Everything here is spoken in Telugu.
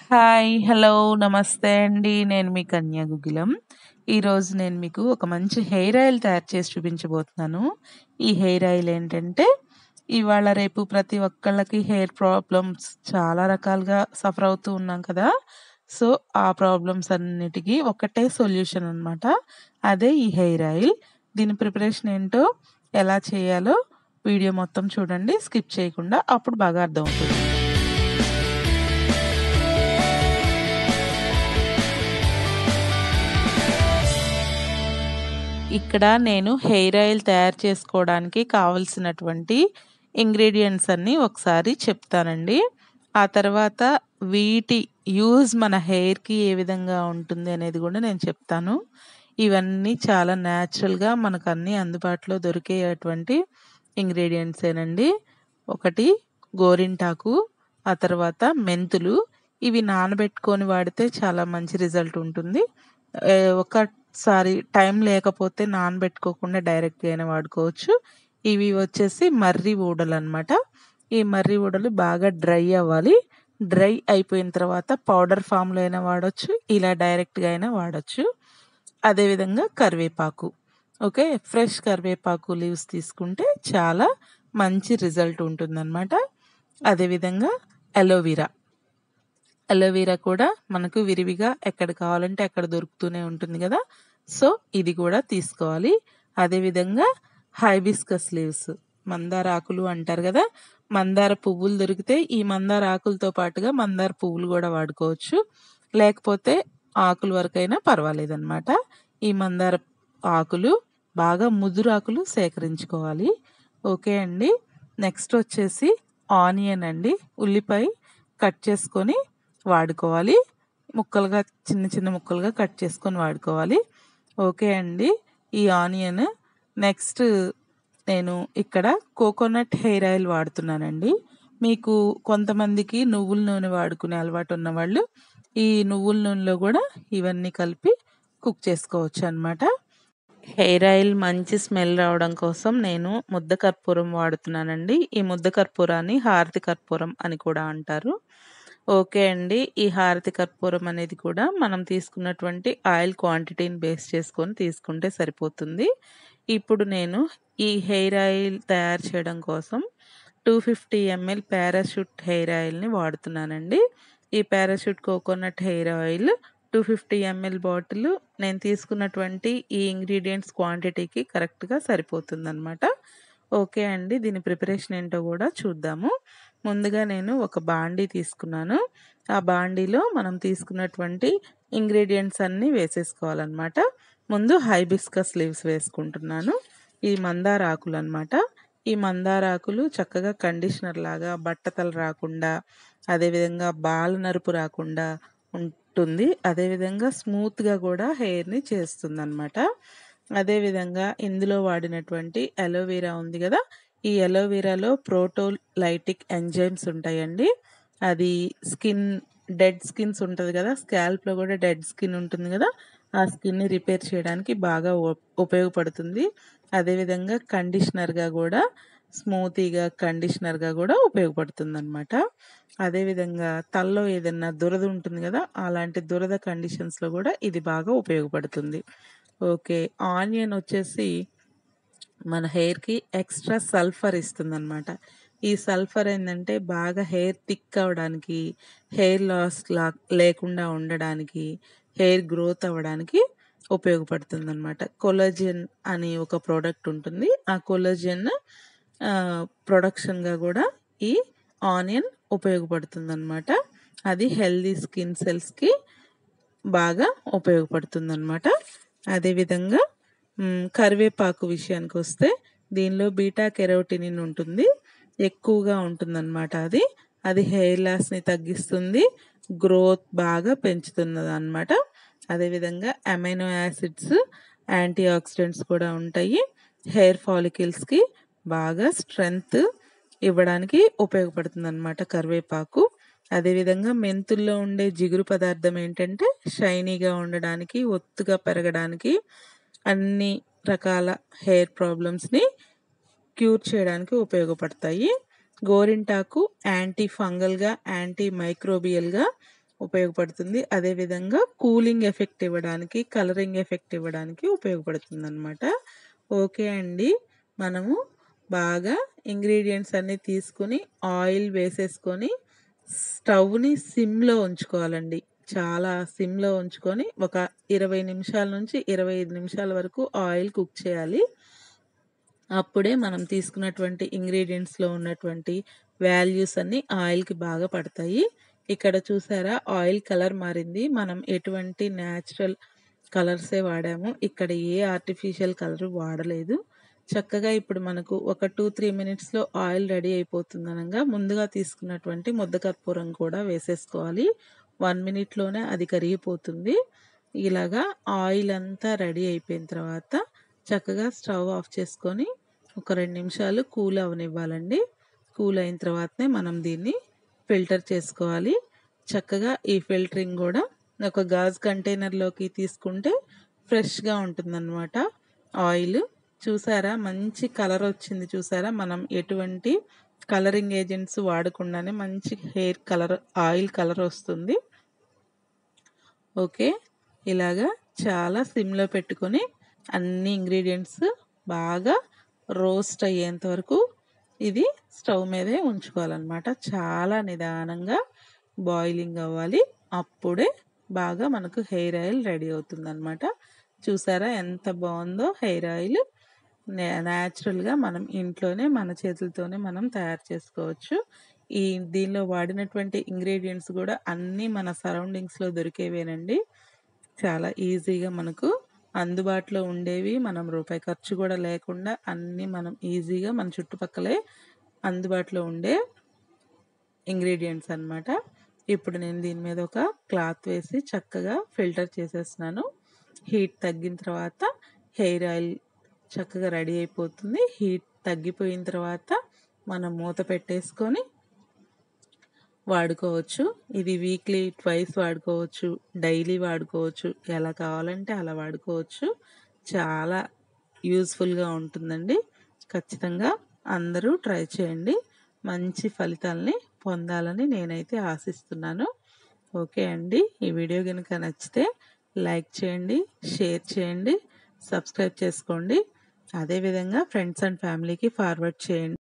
హాయ్. హలో. నమస్తే అండి. నేను మీ కన్య గుగిలం. ఈరోజు నేను మీకు ఒక మంచి హెయిర్ ఆయిల్ తయారు చేసి చూపించబోతున్నాను. ఈ హెయిర్ ఆయిల్ ఏంటంటే, ఇవాళ రేపు ప్రతి ఒక్కళ్ళకి హెయిర్ ప్రాబ్లమ్స్ చాలా రకాలుగా సఫర్ అవుతూ ఉన్నాం కదా! సో, ఆ ప్రాబ్లమ్స్ అన్నిటికి ఒకటే సొల్యూషన్ అనమాట. అదే ఈ హెయిర్ ఆయిల్. దీని ప్రిపరేషన్ ఏంటో, ఎలా చేయాలో వీడియో మొత్తం చూడండి. స్కిప్ చేయకుండా. అప్పుడు బాగా అర్థమవుతుంది. ఇక్కడ నేను హెయిర్ ఆయిల్ తయారు చేసుకోవడానికి కావాల్సినటువంటి ఇంగ్రీడియెంట్స్ అన్నీ ఒకసారి చెప్తానండి. ఆ తర్వాత వీటి యూజ్ మన హెయిర్‌కి ఏ విధంగా ఉంటుంది అనేది గూడా నేను చెప్తాను. ఇవన్నీ చాలా న్యాచురల్‌గా మనకన్నీ అందుబాటులో దొరికేటువంటి ఇంగ్రీడియెంట్సేనండి. ఒకటి గోరింటాకు, ఆ తర్వాత మెంతులు. ఇవి నానబెట్టుకొని వాడితే చాలా మంచి రిజల్ట్ ఉంటుంది. ఆహ్, ఒకసారి టైం లేకపోతే నానబెట్టుకోకుండా డైరెక్ట్‌గా అయినా వాడుకోవచ్చు. ఇవి వచ్చేసి మర్రి ఊడలనమాట. ఈ మర్రి ఊడలు బాగా డ్రై అవ్వాలి. డ్రై అయిపోయిన తర్వాత పౌడర్ ఫామ్‌లో అయినా వాడొచ్చు. ఇలా డైరెక్ట్‌గా అయినా వాడొచ్చు. అదేవిధంగా కరివేపాకు. ఓకే. ఫ్రెష్ కరివేపాకు లీవ్స్ తీసుకుంటే చాలా మంచి రిజల్ట్ ఉంటుందనమాట. అదేవిధంగా అలోవెరా. అలోవెరా కూడా మనకు విరివిగా ఎక్కడ కావాలంటే అక్కడ దొరుకుతూనే ఉంటుంది గదా! సో, ఇది కూడా తీసుకోవాలి. అదేవిధంగా హైబిస్కస్ లీవ్స్. మందార ఆకులు అంటారు గదా! మందార పువ్వులు దొరికితే ఈ మందార ఆకులతో పాటుగా మందార పువ్వులు గూడా వాడుకోవచ్చు. లేకపోతే ఆకుల వరకైనా పర్వాలేదనమాట. ఈ మందార ఆకులు బాగా ముదురాకులు సేకరించుకోవాలి. ఓకే అండి. నెక్స్ట్ వచ్చేసి ఆనియన్ అండి. ఉల్లిపాయ కట్ చేసుకొని వాడుకోవాలి. ముక్కలుగా చిన్న చిన్న ముక్కలుగా కట్ చేసుకొని వాడుకోవాలి. ఓకే అండి. ఈ ఆనియన్ నెక్స్ట్ నేను ఇక్కడ కోకోనట్ హెయిర్ ఆయిల్ వాడుతున్నానండి. మీకు కొంతమందికి నువ్వుల నూనె వాడుకునే అలవాటు ఉన్నవాళ్ళు, ఈ నువ్వుల నూనెలో గూడా ఇవన్నీ కలిపి కుక్ చేసుకోవచ్చనమాట. హెయిర్ ఆయిల్ మంచి స్మెల్ రావడం కోసం నేను ముద్ద కర్పూరం వాడుతున్నానండి. ఈ ముద్ద కర్పూరాన్ని హారతి కర్పూరం అని కూడా అంటారు. ఓకే అండి. ఈ హారతి కర్పూరం అనేది కూడా మనం తీసుకున్నటువంటి ఆయిల్ క్వాంటిటీని బేస్ చేసుకొని తీసుకుంటే సరిపోతుంది. ఇప్పుడు నేను ఈ హెయిర్ ఆయిల్ తయారు చేయడం కోసం 250 ఎంఎల్ పారాషూట్ హెయిర్ ఆయిల్‌ని వాడుతున్నానండి. ఈ Parachute coconut hair oil 250 ML bottle నేను తీసుకున్నటువంటి ఈ ఇంగ్రీడియెంట్స్ క్వాంటిటీకి కరెక్ట్‌గా సరిపోతుందనమాట. ఓకే అండి. దీని ప్రిపరేషన్ ఏంటో గూడా చూద్దాము. ముందుగా నేను ఒక బాండీ తీసుకున్నాను. ఆ బాండీలో మనం తీసుకున్నటువంటి ఇంగ్రీడియెంట్స్ అన్నీ వేసేసుకోవాలనమాట. ముందు హైబిస్కస్ లీవ్స్ వేసుకుంటున్నాను. ఈ మందార ఆకులనమాట. ఈ మందార ఆకులు చక్కగా కండిషనర్ లాగా బట్టతల రాకుండా, అదేవిధంగా బాల నలుపు రాకుండా ఉంటుంది. అదేవిధంగా స్మూత్‌గా గూడా హెయిర్‌ని చేస్తుందనమాట. అదేవిధంగా ఇందులో వాడినటువంటి అలోవెరా ఉంది గదా! ఈ అలోవెరాలో ప్రోటోలైటిక్ ఎంజైమ్స్ ఉంటాయండి. అది స్కిన్ డెడ్ స్కిన్స్ ఉంటది గదా! స్కాల్ప్‌లో గూడా డెడ్ స్కిన్ ఉంటుంది గదా! ఆ స్కిన్‌ని రిపేర్ చేయడానికి బాగా ఉ ఉపయోగపడుతుంది. అదేవిధంగా కండిషనర్‌గా గూడా స్మూతీగా కండిషనర్‌గా గూడా ఉపయోగపడుతుందనమాట. అదేవిధంగా తలలో ఏదన్నా దురద ఉంటుంది గదా! అలాంటి దురద కండిషన్స్‌లో గూడా ఇది బాగా ఉపయోగపడుతుంది. ఓకే. ఆనియన్ వచ్చేసి మన హెయిర్‌కి ఎక్స్‌ట్రా సల్ఫర్ ఇస్తుందనమాట. ఈ సల్ఫర్ ఏందంటే బాగా హెయిర్ థిక్ అవ్వడానికి, హెయిర్ లాస్ లా లేకుండా ఉండడానికి, హెయిర్ గ్రోత్ అవ్వడానికి ఉపయోగపడుతుందనమాట. కొలాజన్ అని ఒక ప్రొడక్ట్ ఉంటుంది. ఆ కొలాజన్ ఆహ్, ప్రొడక్షన్‌గా గూడా ఈ ఆనియన్ ఉపయోగపడుతుందనమాట. అది హెల్తీ స్కిన్ సెల్స్‌కి బాగా ఉపయోగపడుతుందనమాట. అదేవిధంగా హ్మ్. కరివేపాకు విషయానికొస్తే దీనిలో బీటా కెరోటినిన్ ఉంటుంది. ఎక్కువగా ఉంటుందనమాట అది. అది హెయిర్ లాస్‌ని తగ్గిస్తుంది. గ్రోత్ బాగా పెంచుతున్నదనమాట. అదేవిధంగా అమైనో యాసిడ్స్, యాంటీ ఆక్సిడెంట్స్ కూడా ఉంటాయి. హెయిర్ ఫాలికల్స్‌కి బాగా స్ట్రెంగ్త్ ఇవ్వడానికి ఉపయోగపడుతుందనమాట కరివేపాకు. అదేవిధంగా మెంతుల్లో ఉండే జిగురు పదార్థం ఏంటంటే షైనీగా ఉండడానికి, ఒత్తుగా పెరగడానికి, అన్ని రకాల హెయిర్ ప్రాబ్లమ్స్‌ని క్యూర్ చేయడానికి ఉపయోగపడతాయి. గోరింటాకు యాంటీ ఫంగల్‌గా, యాంటీ మైక్రోబియల్‌గా ఉపయోగపడుతుంది అదేవిధంగా కూలింగ్ ఎఫెక్ట్ ఇవ్వడానికి కలరింగ్ ఎఫెక్ట్ ఇవ్వడానికి ఉపయోగపడుతుంది అనమాట ఓకే అండి మనము బాగా ఇంగ్రీడియంట్స్ అన్నీ తీసుకుని ఆయిల్ వేసేసుకొని స్టవ్ని సిమ్లో ఉంచుకోవాలండి చాలా సిమ్లో ఉంచుకొని ఒక ఇరవై నిమిషాల నుంచి ఇరవై ఐదు నిమిషాల వరకు ఆయిల్ కుక్ చేయాలి అప్పుడే మనం తీసుకున్నటువంటి ఇంగ్రీడియంట్స్లో ఉన్నటువంటి వాల్యూస్ అన్నీ ఆయిల్కి బాగా పడతాయి ఇక్కడ చూసారా ఆయిల్ కలర్ మారింది మనం ఎటువంటి న్యాచురల్ కలర్సే వాడాము ఇక్కడ ఏ ఆర్టిఫిషియల్ కలర్ వాడలేదు చక్కగా ఇప్పుడు మనకు ఒక టూ త్రీ మినిట్స్లో ఆయిల్ రెడీ అయిపోతుంది అనగా ముందుగా తీసుకున్నటువంటి ముద్ద కర్పూరం కూడా వేసేసుకోవాలి వన్ మినిట్లోనే అది కరిగిపోతుంది ఇలాగా ఆయిల్ అంతా రెడీ అయిపోయిన తర్వాత చక్కగా స్టవ్ ఆఫ్ చేసుకొని ఒక రెండు నిమిషాలు కూల్ అవనివ్వాలండి కూల్ అయిన తర్వాతనే మనం దీన్ని ఫిల్టర్ చేసుకోవాలి చక్కగా ఈ ఫిల్టరింగ్ కూడా ఒక గాజు కంటైనర్లోకి తీసుకుంటే ఫ్రెష్గా ఉంటుందన్నమాట ఆయిల్ చూసారా మంచి కలర్ వచ్చింది చూసారా మనం ఎటువంటి కలరింగ్ ఏజెంట్స్ వాడకుండానే మంచి హెయిర్ కలర్ ఆయిల్ కలర్ వస్తుంది ఓకే ఇలాగా చాలా సిమ్లో పెట్టుకొని అన్ని ఇంగ్రీడియంట్స్ బాగా రోస్ట్ అయ్యేంత వరకు ఇది స్టవ్ మీదే ఉంచుకోవాలన్నమాట చాలా నిదానంగా బాయిలింగ్ అవ్వాలి అప్పుడే బాగా మనకు హెయిర్ ఆయిల్ రెడీ అవుతుందన్నమాట చూసారా ఎంత బాగుందో హెయిర్ ఆయిల్ న్యాచురల్గా మనం ఇంట్లోనే మన చేతులతోనే మనం తయారు చేసుకోవచ్చు ఈ దీనిలో వాడినటువంటి ఇంగ్రీడియంట్స్ కూడా అన్నీ మన సరౌండింగ్స్లో దొరికేవేనండి చాలా ఈజీగా మనకు అందుబాటులో ఉండేవి మనం రూపాయి ఖర్చు కూడా లేకుండా అన్నీ మనం ఈజీగా మన చుట్టుపక్కలే అందుబాటులో ఉండే ఇంగ్రీడియంట్స్ అన్నమాట ఇప్పుడు నేను దీని మీద ఒక క్లాత్ వేసి చక్కగా ఫిల్టర్ చేసేస్తున్నాను హీట్ తగ్గిన తర్వాత హెయిర్ ఆయిల్ చక్కగా రెడీ అయిపోతుంది హీట్ తగ్గిపోయిన తర్వాత మనం మూత పెట్టేసుకొని వాడుకోవచ్చు ఇది వీక్లీ ట్వైస్ వాడుకోవచ్చు డైలీ వాడుకోవచ్చు ఎలా కావాలంటే అలా వాడుకోవచ్చు చాలా యూస్ఫుల్గా ఉంటుందండి ఖచ్చితంగా అందరూ ట్రై చేయండి మంచి ఫలితాలని పొందాలని నేనైతే ఆశిస్తున్నాను ఓకే అండి ఈ వీడియో కనుక నచ్చితే లైక్ చేయండి షేర్ చేయండి సబ్స్క్రైబ్ చేసుకోండి అదేవిధంగా ఫ్రెండ్స్ అండ్ ఫ్యామిలీకి ఫార్వర్డ్ చేయండి